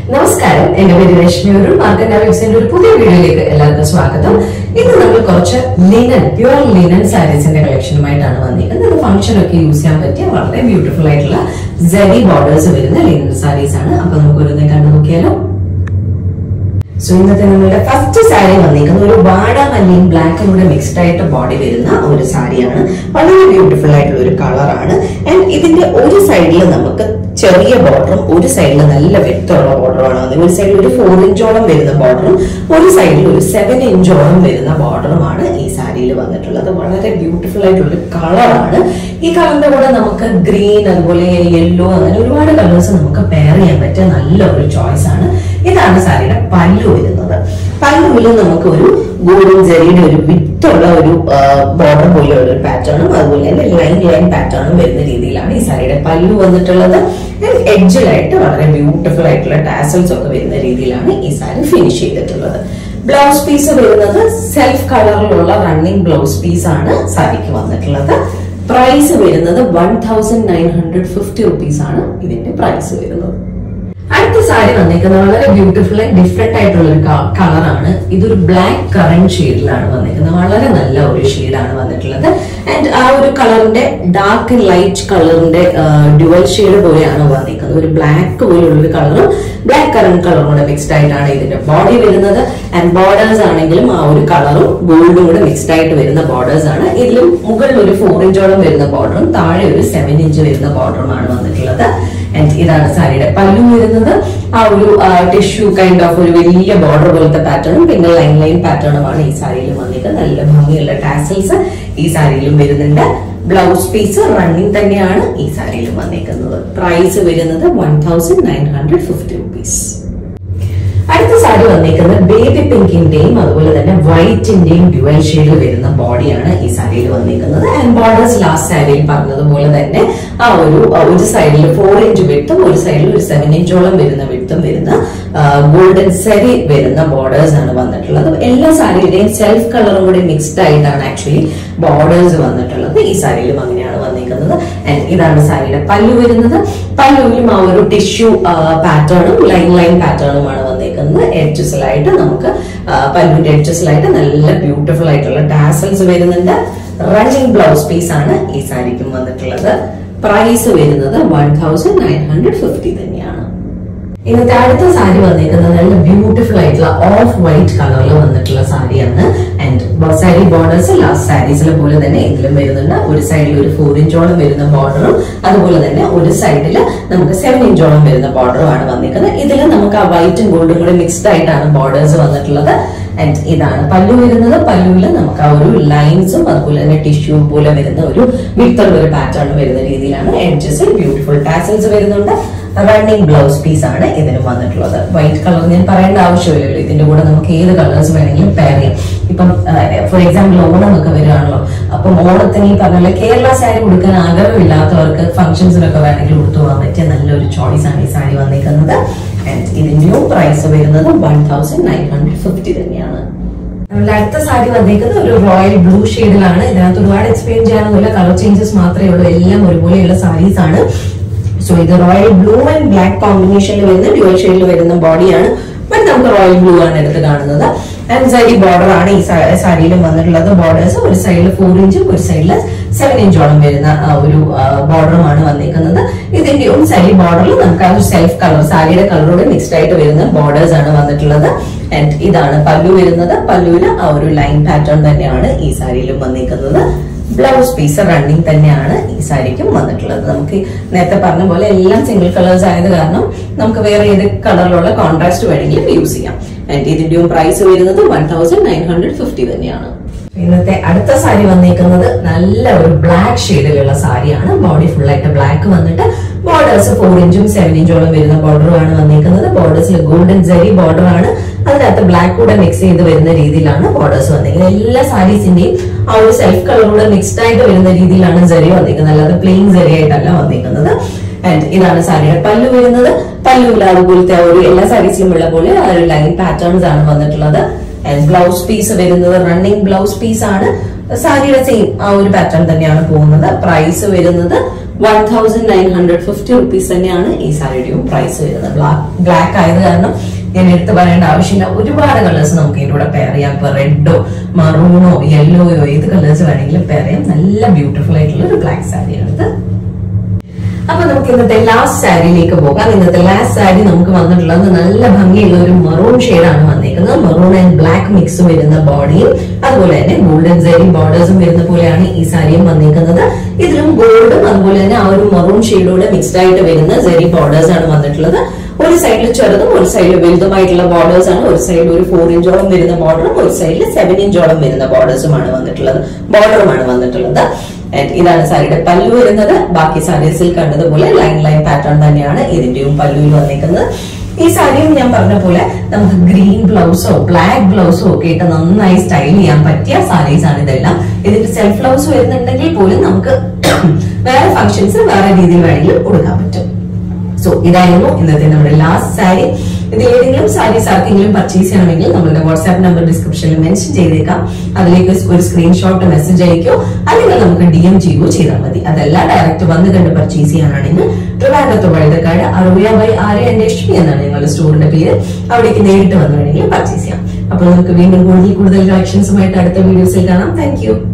നമസ്കാരം എന്റെ പേര് രശ്മി ഒരു മാർക്കറ്റ് വെബ്സൈറ്റിന്റെ ഒരു പുതിയ വീഡിയോയിലേക്ക് എല്ലാവർക്കും സ്വാഗതം ഇന്ന് നമ്മൾ കുറച്ച് ലിനൻ പ്യുവർ ലിനൻ സാരീസിന്റെ കളക്ഷനുമായിട്ടാണ് വന്നിരിക്കുന്നത് ഫംഗ്ഷൻ ഒക്കെ യൂസ് ചെയ്യാൻ പറ്റിയ വളരെ ബ്യൂട്ടിഫുൾ ആയിട്ടുള്ള ജെറി ബോർഡേഴ്സ് വരുന്ന ലിനൻ സാരീസ് ആണ് അപ്പൊ നമുക്ക് ഒരു കണ്ടു നോക്കിയാലോ സോ ഇന്നത്തെ നമ്മളുടെ ഫസ്റ്റ് സാരി വന്നിരിക്കുന്നത് ഒരു വാടാമല്ലിയും ബ്ലാക്കും കൂടെ മിക്സ്ഡ് ആയിട്ട് ബോഡി വരുന്ന ഒരു സാരിയാണ് വളരെ ബ്യൂട്ടിഫുൾ ആയിട്ടുള്ള ഒരു കളറാണ് ആൻഡ് ഇതിന്റെ ഒരു സൈഡിൽ നമുക്ക് ചെറിയ ബോർഡറും ഒരു സൈഡിൽ നല്ല വ്യക്തമുള്ള ബോർഡറുമാണ് വന്നത് ഒരു സൈഡിൽ ഒരു ഫോർ ഇഞ്ചോളം വരുന്ന ബോർഡറും ഒരു സൈഡിൽ ഒരു സെവൻ ഇഞ്ചോളം വരുന്ന ബോർഡറുമാണ് ഈ സാരിയിൽ വന്നിട്ടുള്ളത് വളരെ ബ്യൂട്ടിഫുൾ ആയിട്ടുള്ള ഒരു കളറാണ് ഈ കളറിന്റെ കൂടെ നമുക്ക് ഗ്രീൻ അതുപോലെ യെല്ലോ അങ്ങനെ ഒരുപാട് കളേഴ്സ് നമുക്ക് പെയർ ചെയ്യാൻ പറ്റിയ നല്ല ഒരു ചോയ്സ് ആണ് ഇതാണ് സാരിയുടെ പല്ലു വരുന്നത് പല്ലുവിൽ നമുക്ക് ഒരു ഗോൾഡൻ ജെറിയുടെ ഒരു വിത്തുള്ള ഒരു ബോർഡർ പോലെയുള്ള ഒരു പാറ്റേണും അതുപോലെ തന്നെ ലൈൻ ലൈൻ പാറ്റേണും വരുന്ന രീതിയിലാണ് ഈ സാരിയുടെ പല്ലു വന്നിട്ടുള്ളത് എഡ്ജിലായിട്ട് വളരെ ബ്യൂട്ടിഫുൾ ആയിട്ടുള്ള ടാസൽസ് ഒക്കെ വരുന്ന രീതിയിലാണ് ഈ സാരി ഫിനിഷ് ചെയ്തിട്ടുള്ളത് ബ്ലൗസ് പീസ് വരുന്നത് സെൽഫ് കളറിലുള്ള റണ്ണിങ് ബ്ലൗസ് പീസ് ആണ് സാരിക്ക് വന്നിട്ടുള്ളത് പ്രൈസ് വരുന്നത് one thousand nine hundred fifty rupees ആണ് ഇതിന്റെ പ്രൈസ് വരുന്നത് അടുത്ത സാരി വന്നിരിക്കുന്നത് വളരെ ബ്യൂട്ടിഫുൾ ആൻഡ് ഡിഫറെന്റ് ആയിട്ടുള്ള ഒരു കളറാണ് ഇതൊരു ബ്ലാക്ക് കറന്റ് ഷെയ്ഡിലാണ് വന്നിരിക്കുന്നത് വളരെ നല്ല ഒരു ഷെയ്ഡാണ് വന്നിട്ടുള്ളത് ആൻഡ് ആ ഒരു കളറിന്റെ ഡാർക്ക് ലൈറ്റ് കളറിന്റെ ഡ്യുവൽ ഷെയ്ഡ് പോലെയാണ് വന്നിരിക്കുന്നത് ഒരു ബ്ലാക്ക് പോലുള്ള ഒരു കളറും ബ്ലാക്ക് കറന്റ് കളറും കൂടെ മിക്സ്ഡ് ആയിട്ടാണ് ഇതിന്റെ ബോഡി വരുന്നത് ആൻഡ് ബോർഡേഴ്സ് ആണെങ്കിലും ആ ഒരു കളറും ഗോൾഡും കൂടെ മിക്സ്ഡ് ആയിട്ട് വരുന്ന ബോർഡേഴ്സ് ആണ് ഇതിലും മുകളിൽ ഒരു ഫോർ ഇഞ്ചോളം വരുന്ന ബോർഡറും താഴെ ഒരു സെവൻ ഇഞ്ച് വരുന്ന ബോർഡറുമാണ് വന്നിട്ടുള്ളത് ആൻഡ് ഇതാണ് സാരിയുടെ പല്ലു വരുന്നത് ആ ഒരു ടിഷ്യൂ കൈൻഡ് ഓഫ് ഒരു വലിയ ബോർഡർ പോലത്തെ പാറ്റേണും പിന്നെ ലൈൻ ലൈൻ പാറ്റേണുമാണ് ഈ സാരിയിൽ വന്നിട്ട് നല്ല ഭംഗിയുള്ള ടാസൽസ് ഈ സാരിയിലും വരുന്നുണ്ട് ബ്ലൗസ് പീസ് റണ്ണിങ് തന്നെയാണ് ഈ സാരിയിലും വന്നിരിക്കുന്നത് പ്രൈസ് വരുന്നത് one thousand nine hundred fifty rupees അടുത്ത സാരി വന്നിരിക്കുന്നത് ബേബി പിങ്കിന്റെയും അതുപോലെ തന്നെ വൈറ്റിന്റെയും ഡ്യുവൽ ഷെയ്ഡിൽ വരുന്ന ബോഡിയാണ് ഈ സാരിയിൽ വന്നിരിക്കുന്നത് ആൻഡ് ബോർഡേഴ്സ് ലാസ്റ്റ് സാരിയിൽ പറഞ്ഞതുപോലെ തന്നെ ആ ഒരു ഒരു സൈഡിൽ ഫോർ ഇഞ്ച് വിട്ടും ഒരു സൈഡിൽ ഒരു സെവൻ ഇഞ്ചോളം വരുന്ന വിട്ടും വരുന്ന ഗോൾഡൻ സെരി വരുന്ന ബോർഡേഴ്സ് ആണ് വന്നിട്ടുള്ളത് എല്ലാ സാരിയുടെയും സെൽഫ് കളറും കൂടി മിക്സ്ഡ് ആയിട്ടാണ് ആക്ച്വലി ബോർഡേഴ്സ് വന്നിട്ടുള്ളത് ഈ സാരിയിലും അങ്ങനെയാണ് വന്നിരിക്കുന്നത് ആൻഡ് ഇതാണ് സാരിയുടെ പല്ലു വരുന്നത് പല്ലുവിലും ആ ഒരു ടിഷ്യൂ പാറ്റേണും ലൈൻ ലൈൻ പാറ്റേണുമാണ് വന്നിരിക്കുന്നത് എഡ്ജസിലായിട്ട് നമുക്ക് പല്ലുവിന്റെ എഡ്ജസിലായിട്ട് നല്ല ബ്യൂട്ടിഫുൾ ആയിട്ടുള്ള ടാസൽസ് വരുന്നുണ്ട് റണ്ണിങ് ബ്ലൗസ് പീസ് ആണ് ഈ സാരിക്കും വന്നിട്ടുള്ളത് പ്രൈസ് വരുന്നത് one thousand nine hundred fifty തന്നെയാണ് ഇന്നത്തെ അടുത്ത സാരി വന്നിരിക്കുന്നത് നല്ല ബ്യൂട്ടിഫുൾ ആയിട്ടുള്ള ഓഫ് വൈറ്റ് കളറിൽ വന്നിട്ടുള്ള സാരിയാണ് ആൻഡ് സാരി ബോർഡേഴ്സ് ലാസ്റ്റ് സാരീസിലെ പോലെ തന്നെ ഇതിലും വരുന്നുണ്ട് ഒരു സൈഡിൽ ഒരു ഫോർ ഇഞ്ചോളം വരുന്ന ബോർഡറും അതുപോലെ തന്നെ ഒരു സൈഡിൽ നമുക്ക് സെവൻ ഇഞ്ചോളം വരുന്ന ബോർഡറുമാണ് വന്നിരിക്കുന്നത് ഇതിൽ നമുക്ക് ആ വൈറ്റും ഗോൾഡും കൂടെ മിക്സ്ഡ് ആയിട്ടാണ് ബോർഡേഴ്സ് വന്നിട്ടുള്ളത് ആൻഡ് ഇതാണ് പല്ലു വരുന്നത് പല്ലുവിൽ നമുക്ക് ആ ഒരു ലൈൻസും അതുപോലെ തന്നെ ടിഷ്യൂ പോലെ വരുന്ന ഒരു വിത്തുള്ള ഒരു പാറ്റേൺ വരുന്ന രീതിയിലാണ് എഡ്ജസിൽ ബ്യൂട്ടിഫുൾ ടാസൽസ് വരുന്നുണ്ട് റണ്ണിങ് ബ്ലൗസ് പീസ് ആണ് ഇതിന് വന്നിട്ടുള്ളത് വൈറ്റ് കളർ ഞാൻ പറയേണ്ട ആവശ്യമില്ലല്ലോ ഇതിന്റെ കൂടെ നമുക്ക് ഏത് കളേഴ്സ് വേണമെങ്കിലും പെയർ ചെയ്യാം ഇപ്പം ഫോർ എക്സാമ്പിൾ ഓണം ഒക്കെ വരികയാണല്ലോ അപ്പം ഓണത്തിന് ഈ പറഞ്ഞ കേരള സാരി കൊടുക്കാൻ ആഗ്രഹമില്ലാത്തവർക്ക് ഫംഗ്ഷൻസിനൊക്കെ വേണമെങ്കിൽ കൊടുത്തു പോകാൻ പറ്റിയ നല്ലൊരു ചോയ്സ് ആണ് ഈ സാരി വന്നിരിക്കുന്നത് ആൻഡ് ഇതിന്റെയും പ്രൈസ് വരുന്നത് one thousand nine hundred fifty തന്നെയാണ് നമ്മളുടെ അടുത്ത സാരി വന്നേക്കുന്നത് ഒരു റോയൽ ബ്ലൂ ഷെയ്ഡിലാണ് ഇതിനകത്ത് ഒരുപാട് എക്സ്പ്ലെയിൻ ചെയ്യാനൊന്നുമില്ല കളർ ചേഞ്ചസ് മാത്രമേ ഉള്ളൂ എല്ലാം ഒരുപോലെയുള്ള സാരീസ് ആണ് സോ ഇത് റോയൽ ബ്ലൂ ആൻഡ് ബ്ലാക്ക് കോമ്പിനേഷനിൽ വരുന്ന ഡ്യുവൽ ഷെയ്ഡിൽ വരുന്ന ബോഡിയാണ് ബട്ട് നമുക്ക് റോയൽ ബ്ലൂ ആണ് എടുത്ത് കാണുന്നത് ആൻഡ് സൈഡി ബോർഡർ ആണ് ഈ സാരിയിലും വന്നിട്ടുള്ളത് ബോർഡേഴ്സ് ഒരു സൈഡിൽ ഫോർ ഇഞ്ചും ഒരു സൈഡിൽ സെവൻ ഇഞ്ചോളം വരുന്ന ഒരു ബോർഡറുമാണ് വന്നിരിക്കുന്നത് ഇതിന്റെയും സൈഡി ബോർഡറിൽ നമുക്ക് ആ ഒരു സെൽഫ് കളർ സാരിയുടെ കളറോട് മിക്സ്ഡ് ആയിട്ട് വരുന്ന ബോർഡേഴ്സ് ആണ് വന്നിട്ടുള്ളത് ആൻഡ് ഇതാണ് പല്ലു വരുന്നത് പല്ലുവിന് ആ ഒരു ലൈൻ പാറ്റേൺ തന്നെയാണ് ഈ സാരിയിലും വന്നിരിക്കുന്നത് ബ്ലൗസ് പീസ് റണ്ണിങ് തന്നെയാണ് ഈ സാരിക്കും വന്നിട്ടുള്ളത് നമുക്ക് നേരത്തെ പറഞ്ഞ പോലെ എല്ലാം സിംഗിൾ കളേഴ്സ് ആയത് കാരണം നമുക്ക് വേറെ ഏത് കളറിലുള്ള കോൺട്രാസ്റ്റ് വേണമെങ്കിലും യൂസ് ചെയ്യാം ആൻഡ് ഇതിന്റെയും പ്രൈസ് വരുന്നത് one thousand nine hundred fifty തന്നെയാണ് ഇന്നത്തെ അടുത്ത സാരി വന്നിരിക്കുന്നത് നല്ല ഒരു ബ്ലാക്ക് ഷെയ്ഡിലുള്ള സാരിയാണ് ബോഡി ഫുൾ ആയിട്ട് ബ്ലാക്ക് വന്നിട്ട് ബോർഡേഴ്സ് ഫോർ ഇഞ്ചും സെവൻ ഇഞ്ചോളം വരുന്ന ബോർഡറുമാണ് വന്നിരിക്കുന്നത് ബോർഡേഴ്സിൽ ഗോൾഡൻ ജെറി ബോർഡർ ആണ് അതിനകത്ത് ബ്ലാക്ക് കൂടെ മിക്സ് ചെയ്ത് വരുന്ന രീതിയിലാണ് ബോർഡേഴ്സ് വന്നിരിക്കുന്നത് എല്ലാ സാരീസിന്റെയും ആ ഒരു സെൽഫ് കളറൂടെ മിക്സ്ഡ് ആയിട്ട് വരുന്ന രീതിയിലാണ് ജെറി വന്നിരിക്കുന്നത് അല്ലാതെ പ്ലെയിൻ ജെറി ആയിട്ടല്ല വന്നിരിക്കുന്നത് ആൻഡ് ഇതാണ് സാരിയുടെ പല്ലു വരുന്നത് പല്ലുവിൽ അതുപോലത്തെ ആ ഒരു എല്ലാ സാരീസിലും ഉള്ള പോലെ ആ ഒരു ലൈൻ പാറ്റേൺസ് ആണ് വന്നിട്ടുള്ളത് ആൻഡ് ബ്ലൗസ് പീസ് വരുന്നത് റണ്ണിങ് ബ്ലൗസ് പീസ് ആണ് സാരിയുടെ സെയിം ആ ഒരു പാറ്റേൺ തന്നെയാണ് പോകുന്നത് പ്രൈസ് വരുന്നത് one thousand nine hundred fifty rupees തന്നെയാണ് ഈ സാരിയുടെയും പ്രൈസ് വരുന്നത് ബ്ലാക്ക് ബ്ലാക്ക് ആയത് കാരണം ഞാൻ എടുത്തു പറയേണ്ട ആവശ്യമില്ല ഒരുപാട് കളേഴ്സ് നമുക്ക് ഇതിന്റെ കൂടെ പെയർ ചെയ്യാം ഇപ്പൊ റെഡോ മറൂണോ യെല്ലോയോ ഏത് കളേഴ്സ് വേണമെങ്കിലും പെയർ ചെയ്യാം നല്ല ബ്യൂട്ടിഫുൾ ആയിട്ടുള്ള ഒരു ബ്ലാക്ക് സാരിയാണ് ഇത് അപ്പൊ നമുക്ക് ഇന്നത്തെ ലാസ്റ്റ് സാരിയിലേക്ക് പോകാം ഇന്നത്തെ ലാസ്റ്റ് സാരി നമുക്ക് വന്നിട്ടുള്ളത് നല്ല ഭംഗിയുള്ള ഒരു മെറൂൺ ഷെയ്ഡാണ് വന്നിരിക്കുന്നത് മെറൂൺ ആൻഡ് ബ്ലാക്ക് മിക്സ് വരുന്ന ബോഡിയും അതുപോലെ തന്നെ ഗോൾഡൻ സെരി ബോർഡേഴ്സും വരുന്ന പോലെയാണ് ഈ സാരിയും വന്നിരിക്കുന്നത് ഇതിലും ഗോൾഡും അതുപോലെ തന്നെ ആ ഒരു മെറൂൺ ഷെയ്ഡോടെ മിക്സ്ഡ് ആയിട്ട് വരുന്ന സെരി ബോർഡേഴ്സ് ആണ് വന്നിട്ടുള്ളത് ഒരു സൈഡിൽ ചെറുതും ഒരു സൈഡിൽ വലുതുമായിട്ടുള്ള ബോർഡേഴ്സ് ആണ് ഒരു സൈഡിൽ ഒരു ഫോർ ഇഞ്ചോളം വരുന്ന ബോർഡറും ഒരു സൈഡിൽ സെവൻ ഇഞ്ചോളം വരുന്ന ബോർഡേഴ്സുമാണ് വന്നിട്ടുള്ളത് ബോർഡറുമാണ് വന്നിട്ടുള്ളത് And ഇതാണ് സാരിയുടെ പല്ലു വരുന്നത് ബാക്കി സാരീസിൽ കണ്ടതുപോലെ ലൈൻ ലൈൻ പാറ്റേൺ തന്നെയാണ് ഇതിന്റെയും പല്ലുവിൽ വന്നിരിക്കുന്നത് ഈ സാരിയും ഞാൻ പറഞ്ഞ പോലെ നമുക്ക് ഗ്രീൻ ബ്ലൗസോ ബ്ലാക്ക് ബ്ലൗസോ ഒക്കെ ഇട്ട് നന്നായി സ്റ്റൈൽ ചെയ്യാൻ പറ്റിയ സാരീസ് ആണ് ഇതെല്ലാം ഇതിന്റെ സെൽഫ് ബ്ലൗസ് വരുന്നുണ്ടെങ്കിൽ പോലും നമുക്ക് വേറെ ഫംഗ്ഷൻസ് വേറെ രീതിയിൽ വേണമെങ്കിലും കൊടുക്കാൻ പറ്റും സോ ഇതായിരുന്നു ഇന്നത്തെ നമ്മുടെ ലാസ്റ്റ് സാരി ഇത് ഏതെങ്കിലും സാരീസ് ആർക്കെങ്കിലും പർച്ചേസ് ചെയ്യണമെങ്കിൽ നമ്മളുടെ വാട്സ്ആപ്പ് നമ്പർ ഡിസ്ക്രിപ്ഷനിൽ മെൻഷൻ ചെയ്തേക്കാം അതിലേക്ക് ഒരു സ്ക്രീൻഷോട്ട് മെസ്സേജ് അയക്കോ അല്ലെങ്കിൽ നമുക്ക് ഡി എം ചെയ്യുകയോ ചെയ്താൽ മതി അതല്ല ഡയറക്റ്റ് വന്ന് കണ്ട് പർച്ചേസ് ചെയ്യാനാണെങ്കിൽ ട്രിവാൻഡ്രത്ത് വഴുതക്കാട് അറുപയ ബൈ ആര് അന്വേഷിക്കും എന്നാണ് ഞങ്ങളുടെ സ്റ്റോറിന്റെ പേര് അവിടേക്ക് നേരിട്ട് വന്നു വേണമെങ്കിൽ പർച്ചേസ് ചെയ്യാം അപ്പോൾ നമുക്ക് വീണ്ടും കൂടുതൽ കൂടുതൽ കളക്ഷൻസുമായിട്ട് അടുത്ത വീഡിയോസിൽ കാണാം താങ്ക്